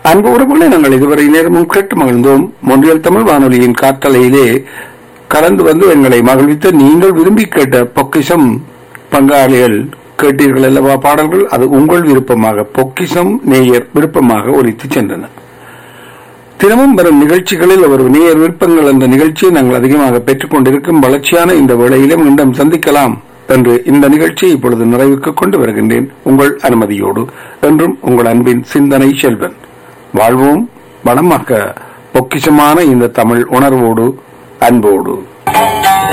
அன்பு உறவுகளை நாங்கள் இதுவரை நேரமும் கேட்டு மகிழ்ந்தோம் மொன்றியல் தமிழ் வானொலியின் காற்றலையிலே கலந்து வந்து எங்களை மகிழ்வித்த நீங்கள் விரும்பி கேட்ட பொக்கிஷம் பங்காளிகள் கேட்டீர்கள் அல்லவா பாடல்கள் அது உங்கள் விருப்பமாக பொக்கிஷம் நேயர் விருப்பமாக ஒலித்து சென்றன தினமும் வரும் நிகழ்ச்சிகளில் ஒரு நேயர் விருப்பங்கள் என்ற நிகழ்ச்சியை நாங்கள் அதிகமாக பெற்றுக் கொண்டிருக்கும் வளர்ச்சியான இந்த வேளையிலே மீண்டும் சந்திக்கலாம் என்று இந்த நிகழ்ச்சியை இப்பொழுது நிறைவுக்கு கொண்டு வருகின்றேன் உங்கள் அனுமதியோடு என்றும் உங்கள் அன்பின் சிந்தனை செல்வன் வாழ்வோம் வளமாக்க பொக்கிஷமான இந்த தமிழ் உணர்வோடு அன்போடு